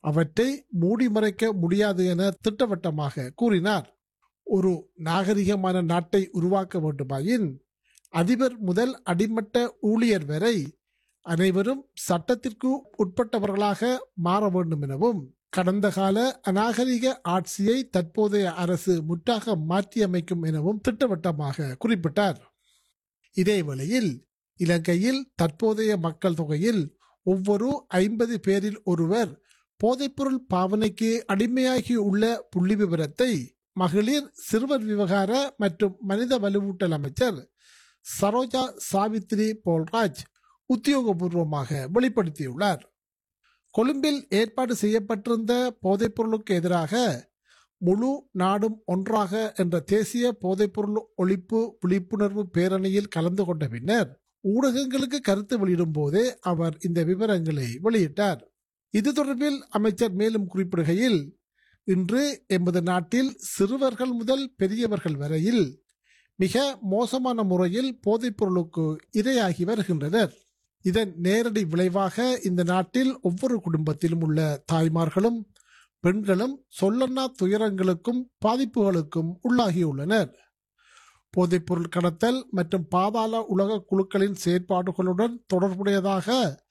அவற்றை மூடி மறைக்க முடியாது என திட்டவட்டமாக கூறினார் ஒரு நாகரிகமான நாட்டை உருவாக்க வேண்டுமாயின் அதிபர் முதல் அடிமட்ட ஊழியர் வரை அனைவரும் சட்டத்திற்கு உட்பட்டவர்களாக மாற வேண்டும் எனவும் கடந்த கால அநாகரிக ஆட்சியை தற்போதைய அரசு முற்றாக மாற்றியமைக்கும் எனவும் திட்டவட்டமாக குறிப்பிட்டார் இதேவேளையில் இலங்கையில் தற்போதைய மக்கள் தொகையில் ஒவ்வொரு ஐம்பது பேரில் ஒருவர் போதைப்பொருள் பாவனைக்கு அடிமையாகி உள்ள புள்ளி விவரத்தை மகளிர் சிறுவர் விவகார மற்றும் மனித வலுவூட்டல் அமைச்சர் சரோஜா சாவித்ரி போல்ராஜ் உத்தியோகபூர்வமாக வெளிப்படுத்தியுள்ளார் கொழும்பில் ஏற்பாடு செய்யப்பட்டிருந்த போதைப்பொருளுக்கு எதிராக முழு நாடும் ஒன்றாக என்ற தேசிய போதைப்பொருள் ஒழிப்பு விழிப்புணர்வு பேரணியில் கலந்து கொண்ட பின்னர் ஊடகங்களுக்கு கருத்து வெளியிடும் போதே அவர் இந்த விவரங்களை வெளியிட்டார் இது தொடர்பில் அமைச்சர் மேலும் குறிப்பிடுகையில் இன்று எமது நாட்டில் சிறுவர்கள் முதல் பெரியவர்கள் வரையில் மிக மோசமான முறையில் போதைப் பொருளுக்கு இரையாகி வருகின்றனர் இதன் நேரடி விளைவாக இந்த நாட்டில் ஒவ்வொரு குடும்பத்திலும் உள்ள தாய்மார்களும் பெண்களும் சொல்லன்னா துயரங்களுக்கும் பாதிப்புகளுக்கும் உள்ளாகியுள்ளனர் போதைப்பொருள் கடத்தல் மற்றும் பாதாள உலக குழுக்களின் செயற்பாடுகளுடன் தொடர்புடையதாக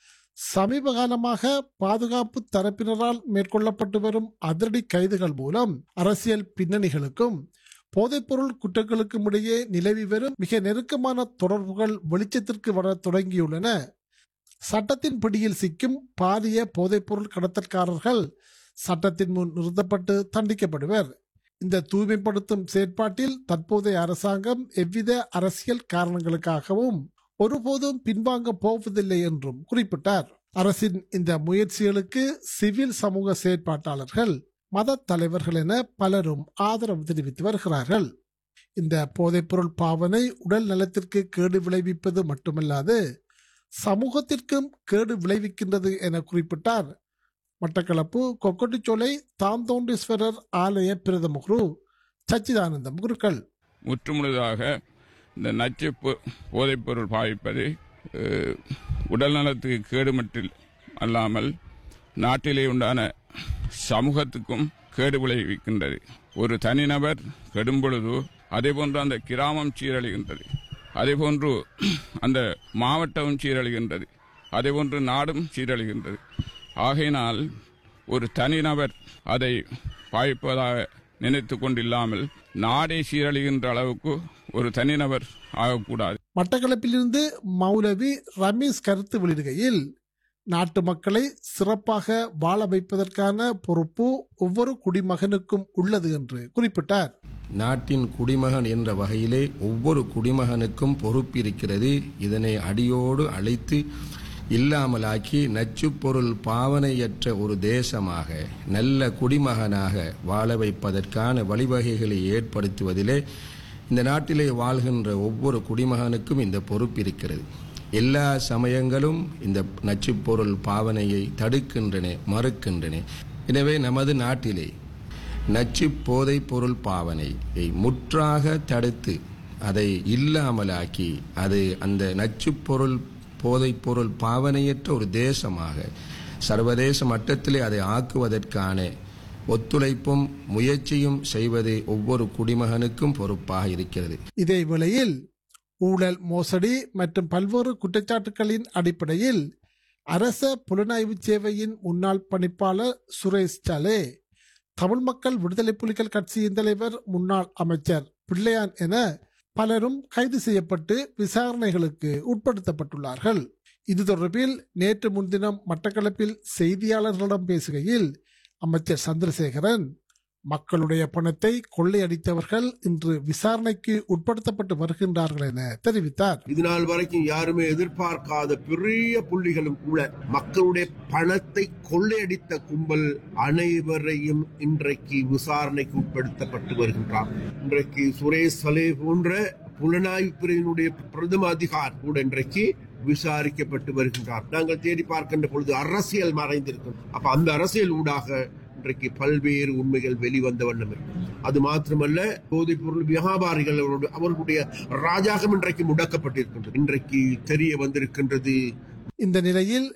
சமீப காலமாக பாதுகாப்பு தரப்பினரால் மேற்கொள்ளப்பட்டு வரும் அதிரடி கைதுகள் மூலம் அரசியல் பின்னணிகளுக்கும் போதைப்பொருள் குற்றங்களுக்கும் இடையே நிலவி வரும் மிக நெருக்கமான தொடர்புகள் வெளிச்சத்திற்கு வர தொடங்கியுள்ளன சட்டத்தின் பிடியில் சிக்கும் பாரிய போதைப்பொருள் கடத்தல்காரர்கள் சட்டத்தின் முன் நிறுத்தப்பட்டு தண்டிக்கப்படுவர் இந்த தூய்மைப்படுத்தும் செயற்பாட்டில் தற்போதைய அரசாங்கம் எவ்வித அரசியல் காரணங்களுக்காகவும் ஒருபோதும் பின்வாங்க போவதில்லை என்றும் குறிப்பிட்டார் அரசின் இந்த முயற்சிகளுக்கு சிவில் சமூக செயற்பாட்டாளர்கள் மத தலைவர்கள் என பலரும் ஆதரவு தெரிவித்து வருகிறார்கள் இந்த போதைப்பொருள் பாவனை உடல் நலத்திற்கு கேடு விளைவிப்பது மட்டுமல்லாது சமூகத்திற்கும் கேடு விளைவிக்கின்றது என குறிப்பிட்டார் மட்டக்களப்பு கொக்கட்டிச்சோலை தாந்தோண்டீஸ்வரர் ஆலய பிரதம குரு சச்சிதானந்தம் குருக்கள் முற்றுமுழுதாக இந்த நச்சு பொ- போதைப்பொருள் பாவிப்பது அஹ், உடல் நலத்துக்கு கேடு மட்டும் அல்லாமல் நாட்டிலே உண்டான சமூகத்துக்கும் கேடு விளைவிக்கின்றது ஒரு தனிநபர் கெடும் பொழுது அதேபோன்று அந்த கிராமம் சீரழிகின்றது அதேபோன்று அந்த மாவட்டமும் சீரழிகின்றது அதேபோன்று நாடும் சீரழிகின்றது ஆகையினால் ஒரு தனிநபர் அதை பாய்ப்பதாக நினைத்து கொண்டில்லாமல் நாடே சீரழிகின்ற அளவுக்கு ஒரு தனிநபர் ஆகக்கூடாது மட்டக்களப்பிலிருந்து மௌலவி ரமேஷ் கருத்து வெளியிடுகையில் நாட்டு மக்களை சிறப்பாக வாழ வைப்பதற்கான பொறுப்பு ஒவ்வொரு குடிமகனுக்கும் உள்ளது என்று குறிப்பிட்டார் நாட்டின் குடிமகன் என்ற வகையிலே ஒவ்வொரு குடிமகனுக்கும் பொறுப்பிருக்கிறது இதனை அடியோடு அழைத்து இல்லாமலாக்கி நச்சுப் பொருள் பாவனையற்ற ஒரு தேசமாக நல்ல குடிமகனாக வாழ வைப்பதற்கான வழிவகைகளை ஏற்படுத்துவதிலே இந்த நாட்டிலே வாழ்கின்ற ஒவ்வொரு குடிமகனுக்கும் இந்த பொறுப்பு இருக்கிறது எல்லா சமயங்களும் இந்த நச்சுப் பொருள் பாவனையை தடுக்கின்றன மறுக்கின்றன எனவே நமது நாட்டிலே நச்சு போதைப் பொருள் பாவனையை முற்றாக தடுத்து அதை இல்லாமலாக்கி அது அந்த நச்சுப் பொருள் போதைப் பொருள் பாவனையற்ற ஒரு தேசமாக சர்வதேச மட்டத்திலே அதை ஆக்குவதற்கான ஒத்துழைப்பும் முயற்சியும் செய்வது ஒவ்வொரு குடிமகனுக்கும் பொறுப்பாக இருக்கிறது இதே வேளையில் ஊழல் மோசடி மற்றும் பல்வேறு குற்றச்சாட்டுகளின் அடிப்படையில் அரச புலனாய்வு சேவையின் முன்னாள் பணிப்பாளர் சுரேஷ் சாலே தமிழ் மக்கள் விடுதலை புலிகள் கட்சியின் தலைவர் முன்னாள் அமைச்சர் பிள்ளையான் என பலரும் கைது செய்யப்பட்டு விசாரணைகளுக்கு உட்படுத்தப்பட்டுள்ளார்கள் இது தொடர்பில் நேற்று முன்தினம் மட்டக்களப்பில் செய்தியாளர்களிடம் பேசுகையில் அமைச்சர் சந்திரசேகரன் மக்களுடைய பணத்தை கொள்ளையடித்தவர்கள் இன்று விசாரணைக்கு உட்படுத்தப்பட்டு வருகின்றார்கள் என தெரிவித்தார் இது நாள் வரைக்கும் யாருமே எதிர்பார்க்காத பெரிய புள்ளிகளும் கூட மக்களுடைய பணத்தை கொள்ளையடித்த கும்பல் அனைவரையும் இன்றைக்கு விசாரணைக்கு உட்படுத்தப்பட்டு வருகின்றார் இன்றைக்கு சுரேஷ் சலே போன்ற புலனாய்வு பிரிவினுடைய பிரதம அதிகார் கூட இன்றைக்கு விசாரிக்கப்பட்டு வருகின்றார் நாங்கள் தேடி பார்க்கின்ற பொழுது அரசியல் மறைந்திருக்கும் அப்ப அந்த அரசியல் ஊடாக இன்றைக்கு பல்வேறு உண்மைகள் வெளிவந்த வண்ணம் இருக்கு அது மாத்திரமல்ல போதைப் பொருள் வியாபாரிகள் அவர்களுடைய- அவர்களுடைய ராஜாகம் இன்றைக்கு முடக்கப்பட்டிருக்கின்றது இன்றைக்கு தெரிய வந்திருக்கின்றது இந்த நிலையில்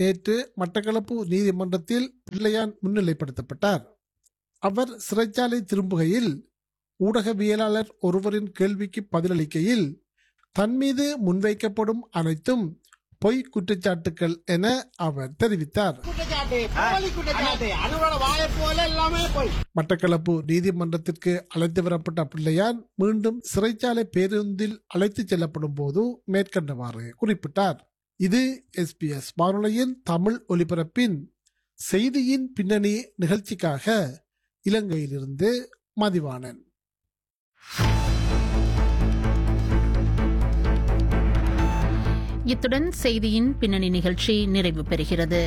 நேற்று மட்டக்களப்பு நீதிமன்றத்தில் பிள்ளையான் முன்னிலைப்படுத்தப்பட்டார் அவர் சிறைச்சாலை திரும்புகையில் ஊடகவியலாளர் ஒருவரின் கேள்விக்கு பதிலளிக்கையில் தன் மீது முன்வைக்கப்படும் அனைத்தும் பொய் குற்றச்சாட்டுக்கள் என அவர் தெரிவித்தார் குற்றச்சாட்டு போலி குற்றச்சாட்டு அனுரோட வாயை போல எல்லாமே போய் மட்டக்களப்பு நீதிமன்றத்திற்கு அழைத்து வரப்பட்ட பிள்ளையான் மீண்டும் சிறைச்சாலை பேருந்தில் அழைத்துச் செல்லப்படும் போது மேற்கண்டவாறு குறிப்பிட்டார் இது எஸ்பிஎஸ் வானொலியின் தமிழ் ஒலிபரப்பின் செய்தியின் பின்னணி நிகழ்ச்சிக்காக இலங்கையிலிருந்து மதிவாணன் இத்துடன் செய்தியின் பின்னணி நிகழ்ச்சி நிறைவு பெறுகிறது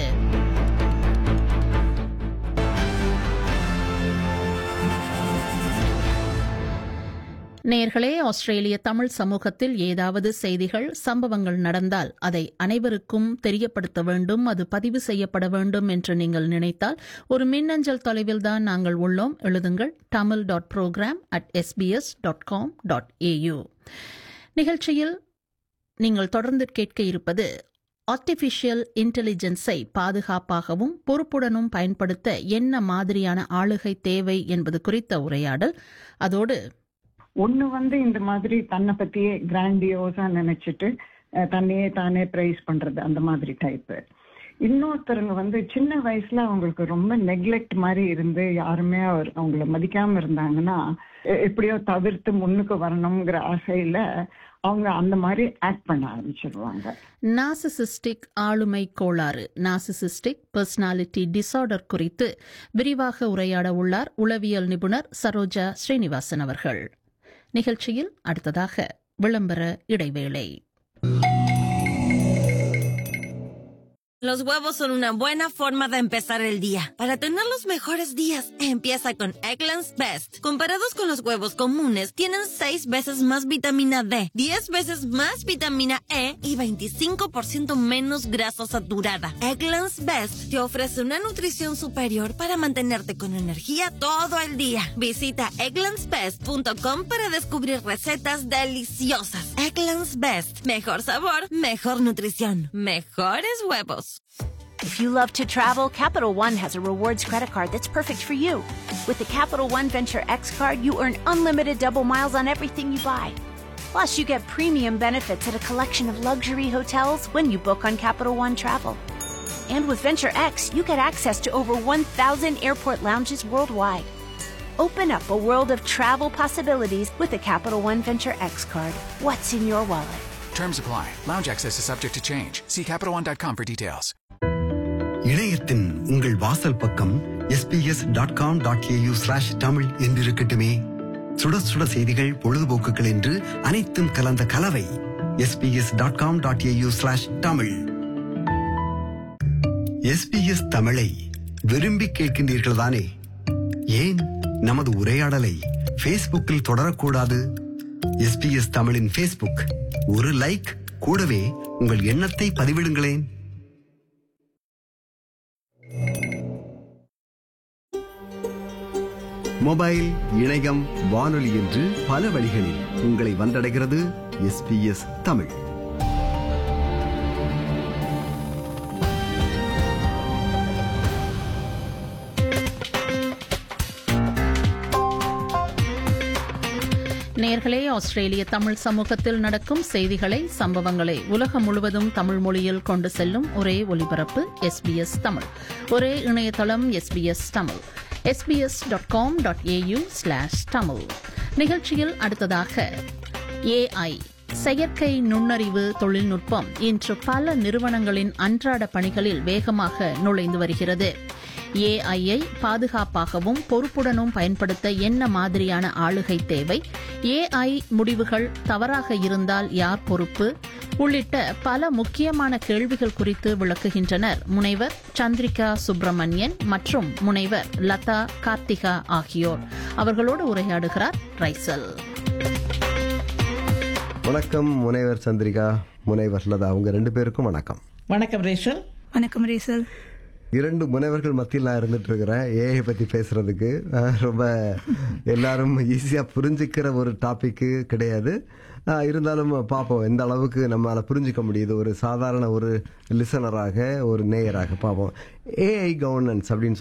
நேர்களே ஆஸ்திரேலிய தமிழ் சமூகத்தில் ஏதாவது செய்திகள் சம்பவங்கள் நடந்தால் அதை அனைவருக்கும் தெரியப்படுத்த வேண்டும் அது பதிவு செய்யப்பட வேண்டும் என்று நீங்கள் நினைத்தால் ஒரு மின்னஞ்சல் தொலைவில் தான் நாங்கள் உள்ளோம் எழுதுங்கள் Tamil dot program at SBS dot com dot AU நிகழ்ச்சியில் நீங்கள் தொடர்ந்து கேட்க இருப்பது ஆர்டிபிஷியல் இன்டெலிஜென்ஸை பாதுகாப்பாகவும் பொறுப்புடனும் பயன்படுத்த என்ன மாதிரியான ஆளுகை தேவை என்பது குறித்த உரையாடல் அதோடு ஒண்ணு வந்து இந்த மாதிரி தன்னை பத்தியே கிராண்டியோஸா நினைச்சிட்டு அஹ், தன்னையே தானே பிரைஸ் பண்றது அந்த மாதிரி டைப்பு இன்னொருத்தருங்க வந்து சின்ன வயசுல அவங்களுக்கு ரொம்ப நெக்லெக்ட் மாதிரி இருந்து யாருமே அவர் அவங்கள மதிக்காம இருந்தாங்கன்னா எ- எப்படியோ தவிர்த்து முன்னுக்கு வரணுங்கிற ஆசையில அவங்க அந்த மாதிரி ஆக்ட் பண்ண ஆரம்பிச்சிருவாங்க நாசிசிஸ்டிக் ஆளுமை கோளாறு நாசிசிஸ்டிக் பர்சனாலிட்டி டிசார்டர் குறித்து விரிவாக உரையாட உள்ளார் உளவியல் நிபுணர் சரோஜா ஸ்ரீனிவாசன் அவர்கள் நிகழ்ச்சியில் அடுத்ததாக விளம்பர இடைவேளை Los huevos son una buena forma de empezar el día. Para tener los mejores días, empieza con Eggland's Best. Comparados con los huevos comunes, tienen 6 veces más vitamina D, 10 veces más vitamina E y 25% menos grasa saturada. Eggland's Best te ofrece una nutrición superior para mantenerte con energía todo el día. Visita egglandsbest.com para descubrir recetas deliciosas. Eggland's Best. Mejor sabor, mejor nutrición, mejores huevos. If you love to travel, Capital One has a rewards credit card that's perfect for you. With the Capital One Venture X card, you earn unlimited double miles on everything you buy. Plus, you get premium benefits at a collection of luxury hotels when you book on Capital One Travel. And with Venture X, you get access to over 1,000 airport lounges worldwide. Open up a world of travel possibilities with the Capital One Venture X card. What's in your wallet? Terms apply. Lounge access is subject to change. See CapitalOne.com for details. இணையத்தின் உங்கள் வாசல் பக்கம் SBS dot com dot AU slash Tamil என்றிருக்கட்டுமே சுட சுட செய்திகள் பொழுதுபோக்குகள் என்று அனைத்தும் கலந்த கலவை SBS dot com dot AU slash Tamil SBS தமிழை விரும்பி கேட்கின்றீர்கள் தானே ஏன் நமது உரையாடலை ஃபேஸ்புக்கில் தொடரக்கூடாது எஸ்பிஎஸ் தமிழின் ஃபேஸ்புக் ஒரு லைக் கூடவே உங்கள் எண்ணத்தை பதிவிடுங்களேன் மொபைல் இணையம் வானொலி என்று பல வழிகளில் உங்களை வந்தடைகிறது எஸ்பிஎஸ் தமிழ் நேர்களே ஆஸ்திரேலிய தமிழ் சமூகத்தில் நடக்கும் செய்திகளை சம்பவங்களை உலகம் முழுவதும் தமிழ் மொழியில் கொண்டு செல்லும் ஒரே ஒலிபரப்பு எஸ்பிஎஸ் தமிழ் ஒரே இணையதளம் SBS Tamil SBS dot com dot AU slash Tamil நிகழ்ச்சியில் அடுத்ததாக ஏஐ செயற்கை நுண்ணறிவு தொழில்நுட்பம் இன்று பல நிறுவனங்களின் அன்றாட பணிகளில் வேகமாக நுழைந்து வருகிறது ஏஐயை பாதுகாப்பாகவும் பொறுப்புடனும் பயன்படுத்த என்ன மாதிரியான ஆளுகை தேவை ஏஐ முடிவுகள் தவறாக இருந்தால் யார் பொறுப்பு உள்ளிட்ட பல முக்கியமான கேள்விகள் குறித்து விளக்குகின்றனர் முனைவர் சந்திரிகா சுப்பிரமணியன் மற்றும் முனைவர் லதா கார்த்திகா ஆகியோர் அவர்களோடு உரையாடுகிறார் ரைசல் வணக்கம் முனைவர் சந்திரிகா முனைவர் லதா உங்க ரெண்டு பேருக்கும் வணக்கம் வணக்கம் ரேஷல் வணக்கம் ரேசல் இரண்டு முனைவர்கள் மத்தியில் நான் இருந்துட்டு இருக்கிறேன் ஏஐ பத்தி பேசுறதுக்கு அஹ், ரொம்ப எல்லாரும் ஈஸியா புரிஞ்சுக்கிற ஒரு டாபிக் கிடையாது அஹ், இருந்தாலும் பார்ப்போம் எந்த அளவுக்கு நம்மளால புரிஞ்சுக்க முடியுது ஒரு சாதாரண ஒரு லிசனராக ஒரு நேயராக பார்ப்போம் ஏஐ கவர்னன்ஸ் அப்படின்னு